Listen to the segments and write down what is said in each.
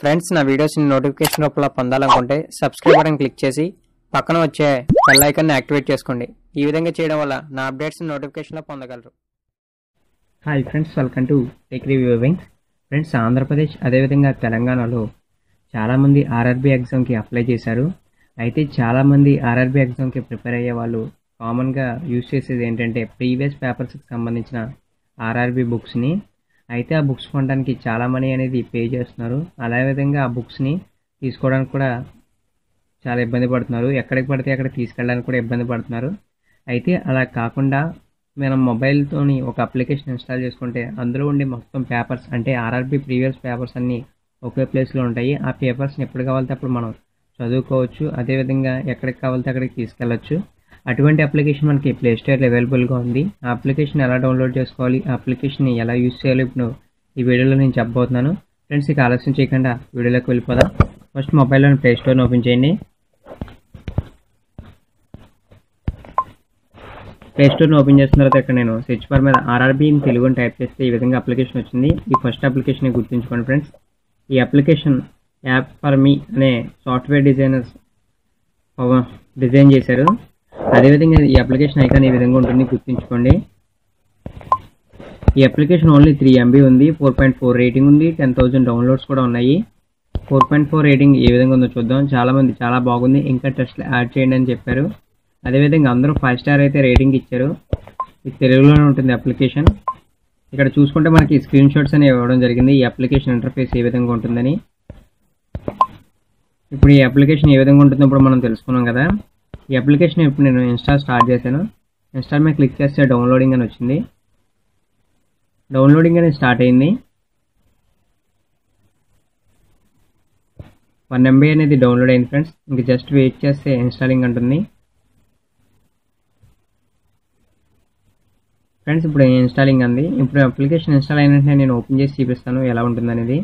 friends నా వీడియోస్ని notification రూపంలో పొందాలనుకుంటే సబ్స్క్రైబ్ బటన్ క్లిక్ చేసి పక్కన వచ్చే బెల్ ఐకాన్ని యాక్టివేట్ చేసుకోండి ఈ విధంగా చేయడం వల్ల నా అప్డేట్స్ నోటిఫికేషన్లో పొందగలరు hi friends welcome to tech reviewing friends Andhra Pradesh అదేవిధంగా తెలంగాణలో చాలామంది ఆర్ఆర్బీ ఎగ్జామ్కి అప్లై చేశారు అయితే చాలామంది ఆర్ఆర్బీ ఎగ్జామ్కి ప్రిపేర్ అయ్యే వాళ్ళు కామన్గా యూజ్ చేసేది ఏంటంటే ప్రీవియస్ పేపర్స్కి సంబంధించిన ఆర్ఆర్బీ బుక్స్ని అయితే ఆ బుక్స్ కొనడానికి చాలా మనీ అనేది పే చేస్తున్నారు అదే విధంగా ఆ బుక్స్ని తీసుకోవడానికి కూడా చాలా ఇబ్బంది పడుతున్నారు ఎక్కడికి పడితే అక్కడ తీసుకెళ్ళడానికి కూడా ఇబ్బంది పడుతున్నారు అయితే అలా కాకుండా మనం మొబైల్తోని ఒక అప్లికేషన్ ఇన్స్టాల్ చేసుకుంటే అందులో ఉండే మొత్తం పేపర్స్ అంటే ఆర్ఆర్బి ప్రీవియస్ పేపర్స్ అన్నీ ఒకే ప్లేస్లో ఉంటాయి ఆ పేపర్స్ని ఎప్పుడు కావాలితే అప్పుడు మనం చదువుకోవచ్చు అదేవిధంగా ఎక్కడికి కావాలితే అక్కడికి తీసుకెళ్ళచ్చు అటువంటి అప్లికేషన్ మనకి ప్లే స్టోర్లో అవైలబుల్గా ఉంది ఆ అప్లికేషన్ ఎలా డౌన్లోడ్ చేసుకోవాలి ఆ అప్లికేషన్ని ఎలా యూస్ చేయాలి ఇప్పుడు ఈ వీడియోలో నేను చెప్పబోతున్నాను ఫ్రెండ్స్ ఇక ఆలస్యం చేయకుండా వీడియోలోకి వెళ్ళిపోదాం ఫస్ట్ మొబైల్లోని ప్లే స్టోర్ని ఓపెన్ చేయండి ప్లే స్టోర్ని ఓపెన్ చేసిన తర్వాత ఇక్కడ నేను సెర్చ్ బార్ మీద ఆర్ఆర్బీ ఇన్ తెలుగు అని టైప్ చేస్తే ఈ విధంగా అప్లికేషన్ వచ్చింది ఈ ఫస్ట్ అప్లికేషన్ గుర్తుంచుకోండి ఫ్రెండ్స్ ఈ అప్లికేషన్ యాప్ ఫర్ మీ అనే సాఫ్ట్వేర్ డిజైనర్స్ డిజైన్ చేశారు అదేవిధంగా ఈ అప్లికేషన్ ఐకాన్ ఈ విధంగా ఉంటుంది గుర్తుంచుకోండి ఈ అప్లికేషన్ ఓన్లీ త్రీ ఎంబీ ఉంది ఫోర్ పాయింట్ ఫోర్ రేటింగ్ ఉంది టెన్ థౌసండ్ డౌన్లోడ్స్ కూడా ఉన్నాయి ఫోర్ పాయింట్ ఫోర్ రేటింగ్ ఏ విధంగా ఉందో చూద్దాం చాలా మంది చాలా బాగుంది ఇంకా టెస్ట్లు యాడ్ చేయండి అని చెప్పారు అదేవిధంగా అందరూ ఫైవ్ స్టార్ అయితే రేటింగ్ ఇచ్చారు ఇది తెలుగులోనే ఉంటుంది అప్లికేషన్ ఇక్కడ చూసుకుంటే మనకి స్క్రీన్ షాట్స్ అనేవి ఇవ్వడం జరిగింది ఈ అప్లికేషన్ ఇంటర్ఫేస్ ఏ విధంగా ఉంటుందని ఇప్పుడు ఈ అప్లికేషన్ ఏ విధంగా ఉంటుందో ఇప్పుడు మనం తెలుసుకున్నాం కదా ఈ అప్లికేషన్ ఇప్పుడు నేను ఇన్స్టాల్ స్టార్ట్ చేశాను ఇన్స్టాల్ మీద క్లిక్ చేస్తే డౌన్లోడింగ్ అని వచ్చింది డౌన్లోడింగ్ అనేది స్టార్ట్ అయింది వన్ ఎంబీ అనేది డౌన్లోడ్ అయింది ఫ్రెండ్స్ ఇంకా జస్ట్ వెయిట్ చేస్తే ఇన్స్టాలింగ్ అంటుంది ఫ్రెండ్స్ ఇప్పుడు ఇన్స్టాలింగ్ అంది ఇప్పుడు అప్లికేషన్ ఇన్స్టాల్ అయిన వెంటనే నేను ఓపెన్ చేసి చూపిస్తాను ఎలా ఉంటుంది అనేది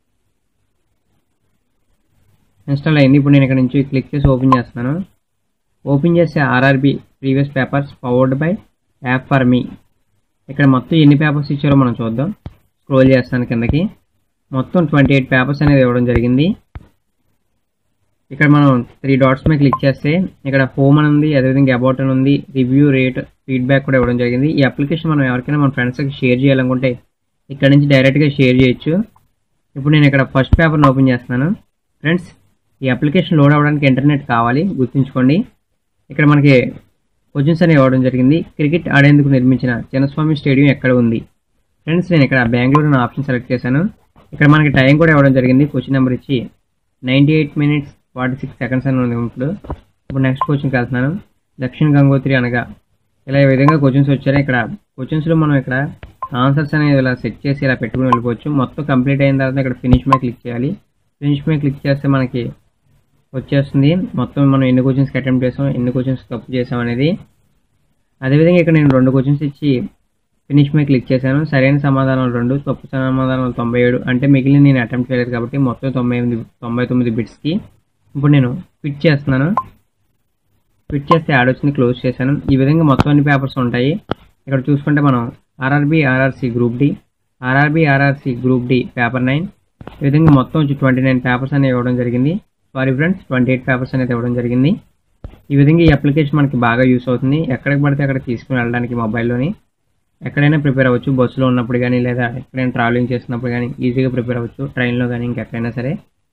ఇన్స్టాల్ అయింది ఇప్పుడు నేను ఇక్కడ నుంచి క్లిక్ చేసి ఓపెన్ చేస్తున్నాను ఓపెన్ చేస్తే RRB previous papers powered by app for me ఇక్కడ మొత్తం ఎన్ని పేపర్స్ ఇచ్చారో మనం చూద్దాం స్క్రోల్ చేస్తాను కిందకి మొత్తం ట్వంటీ ఎయిట్ పేపర్స్ అనేది ఇవ్వడం జరిగింది ఇక్కడ మనం త్రీ డాట్స్ మీద క్లిక్ చేస్తే ఇక్కడ హోమ్ అని ఉంది అదేవిధంగా అబౌట్ అని ఉంది రివ్యూ రేట్ ఫీడ్బ్యాక్ కూడా ఇవ్వడం జరిగింది ఈ అప్లికేషన్ మనం ఎవరికైనా మన ఫ్రెండ్స్కి షేర్ చేయాలనుకుంటే ఇక్కడ నుంచి డైరెక్ట్గా షేర్ చేయొచ్చు ఇప్పుడు నేను ఇక్కడ ఫస్ట్ పేపర్ని ఓపెన్ చేస్తున్నాను ఫ్రెండ్స్ ఈ అప్లికేషన్ లోడ్ అవ్వడానికి ఇంటర్నెట్ కావాలి గుర్తుంచుకోండి ఇక్కడ మనకి క్వశ్చన్స్ అనేవి ఇవ్వడం జరిగింది క్రికెట్ ఆడేందుకు నిర్మించిన చిన్నస్వామి స్టేడియం ఎక్కడ ఉంది ఫ్రెండ్స్ నేను ఇక్కడ బెంగళూరు అనే ఆప్షన్ సెలెక్ట్ చేశాను ఇక్కడ మనకి టైం కూడా ఇవ్వడం జరిగింది క్వశ్చన్ నెంబర్ ఇచ్చి ninety eight minutes forty six seconds అని ఉంది ఇప్పుడు ఇప్పుడు నెక్స్ట్ క్వశ్చన్కి వెళ్తున్నాను దక్షిణ గంగోత్రి అనగా ఇలా ఈ విధంగా క్వశ్చన్స్ వచ్చారు ఇక్కడ క్వశ్చన్స్లో మనం ఇక్కడ ఆన్సర్స్ అనేవి ఇలా సెట్ చేసి ఇలా పెట్టుకుని వెళ్ళిపోవచ్చు మొత్తం కంప్లీట్ అయిన తర్వాత ఇక్కడ ఫినిష్ మీద క్లిక్ చేయాలి ఫినిష్ మీద క్లిక్ చేస్తే మనకి వచ్చేస్తుంది మొత్తం మనం ఎన్ని క్వశ్చన్స్కి అటెంప్ట్ చేసాం ఎన్ని క్వశ్చన్స్ తప్పు చేసాం అనేది అదేవిధంగా ఇక్కడ నేను రెండు క్వశ్చన్స్ ఇచ్చి ఫినిష్ మీద క్లిక్ చేశాను సరైన సమాధానాలు రెండు తప్పు సమాధానాలు తొంభై ఏడు అంటే మిగిలిన నేను అటెంప్ట్ చేయలేదు కాబట్టి మొత్తం తొంభై ఎనిమిది తొంభై తొమ్మిది బిట్స్కి ఇప్పుడు నేను ఫిట్ చేస్తున్నాను ఫిట్ చేస్తే యాడ్ వచ్చింది క్లోజ్ చేశాను ఈ విధంగా మొత్తం అన్ని పేపర్స్ ఉంటాయి ఇక్కడ చూసుకుంటే మనం RRB RRC group D RRB RRC group D paper nine ఈ విధంగా మొత్తం వచ్చి ట్వంటీ నైన్ పేపర్స్ అనేవి ఇవ్వడం జరిగింది sorry friends twenty eight papers అనేది ఇవ్వడం జరిగింది ఈ విధంగా ఈ అప్లికేషన్ మనకి బాగా యూస్ అవుతుంది ఎక్కడికి పడితే అక్కడ తీసుకుని వెళ్ళడానికి మొబైల్లోని ఎక్కడైనా ప్రిపేర్ అవ్వచ్చు బస్సులో ఉన్నప్పుడు కానీ లేదా ఎక్కడైనా ట్రావెలింగ్ చేస్తున్నప్పుడు కానీ ఈజీగా ప్రిపేర్ అవ్వచ్చు ట్రైన్లో కానీ ఇంకెక్కడైనా సరే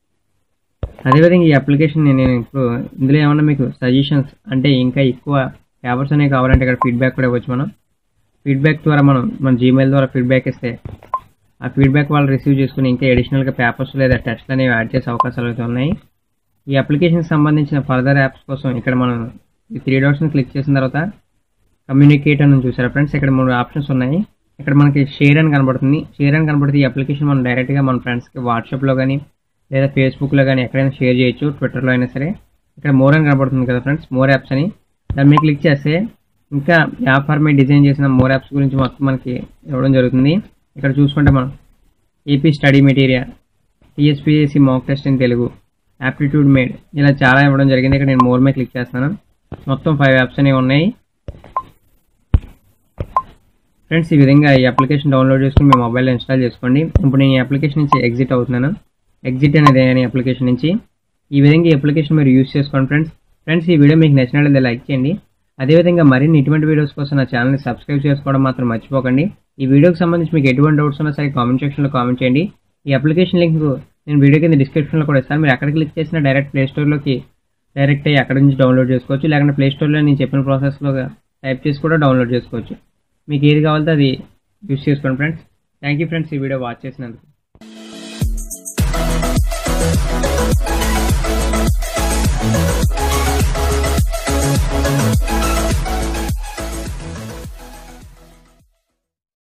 అదేవిధంగా ఈ అప్లికేషన్ నేను ఇప్పుడు ఇందులో ఏమన్నా మీకు సజెషన్స్ అంటే ఇంకా ఎక్కువ పేపర్స్ అనేవి కావాలంటే ఇక్కడ ఫీడ్బ్యాక్ కూడా ఇవ్వచ్చు మనం ఫీడ్బ్యాక్ ద్వారా మనం మన జీమెయిల్ ద్వారా ఫీడ్బ్యాక్ ఇస్తే ఆ ఫీడ్బ్యాక్ వాళ్ళు రిసీవ్ చేసుకుని ఇంకా అడిషనల్గా పేపర్స్ లేదా టెస్ట్లు అనేవి యాడ్ చేసే అవకాశాలు అయితే ఉన్నాయి ఈ అప్లికేషన్కి సంబంధించిన ఫర్దర్ యాప్స్ కోసం ఇక్కడ మనం ఈ త్రీ డాట్స్ని క్లిక్ చేసిన తర్వాత కమ్యూనికేట్ అని చూసారా ఫ్రెండ్స్ ఇక్కడ మూడు ఆప్షన్స్ ఉన్నాయి ఇక్కడ మనకి షేర్ అని కనబడుతుంది షేర్ అని కనబడుతుంది ఈ అప్లికేషన్ మనం డైరెక్ట్గా మన ఫ్రెండ్స్కి వాట్సాప్లో కానీ లేదా ఫేస్బుక్లో కానీ ఎక్కడైనా షేర్ చేయొచ్చు ట్విట్టర్లో అయినా సరే ఇక్కడ మోర్ అని కనబడుతుంది కదా ఫ్రెండ్స్ మోర్ యాప్స్ అని దాని మీద క్లిక్ చేస్తే ఇంకా యాప్ ఫర్ మీ డిజైన్ చేసిన మోర్ యాప్స్ గురించి మొత్తం మనకి ఇవ్వడం జరుగుతుంది ఇక్కడ చూసుకుంటే మనం AP study material TSPSC mock test in Telugu aptitude made ఇలా చాలా ఇవ్వడం జరిగింది ఇక్కడ నేను మోర్ మీద క్లిక్ చేస్తాను మొత్తం ఫైవ్ యాప్స్ అనేవి ఉన్నాయి ఫ్రెండ్స్ ఈ విధంగా ఈ అప్లికేషన్ డౌన్లోడ్ చేసుకుని మీ మొబైల్లో ఇన్స్టాల్ చేసుకోండి ఇప్పుడు నేను ఈ అప్లికేషన్ నుంచి ఎగ్జిట్ అవుతున్నాను ఎగ్జిట్ అనేది అనే అప్లికేషన్ నుంచి ఈ విధంగా ఈ అప్లికేషన్ మీరు యూస్ చేసుకోండి ఫ్రెండ్స్ ఫ్రెండ్స్ ఈ వీడియో మీకు నచ్చినట్లయితే లైక్ చేయండి అదేవిధంగా మరిన్ని ఇటువంటి వీడియోస్ కోసం నా ఛానల్ని సబ్స్క్రైబ్ చేసుకోవడం మాత్రం మర్చిపోకండి ఈ వీడియోకి సంబంధించి మీకు ఎటువంటి డౌట్స్ ఉన్నా సరే కామెంట్ సెక్షన్లో కామెంట్ చేయండి ఈ అప్లికేషన్ లింక్ నేను వీడియో కింద డిస్క్రిప్షన్లో కూడా ఇస్తాను మీరు అక్కడ క్లిక్ చేసిన డైరెక్ట్ ప్లే స్టోర్లోకి డైరెక్ట్ అయ్యి అక్కడ నుంచి డౌన్లోడ్ చేసుకోవచ్చు లేకుంటే ప్లే స్టోర్లో నేను చెప్పిన ప్రాసెస్లో టైప్ చేసి కూడా డౌన్లోడ్ చేసుకోవచ్చు మీకు ఏది కావాలో అది యూస్ చేసుకోండి ఫ్రెండ్స్ థ్యాంక్ యూ ఫ్రెండ్స్ ఈ వీడియో వాచ్ చేసినందుకు Thank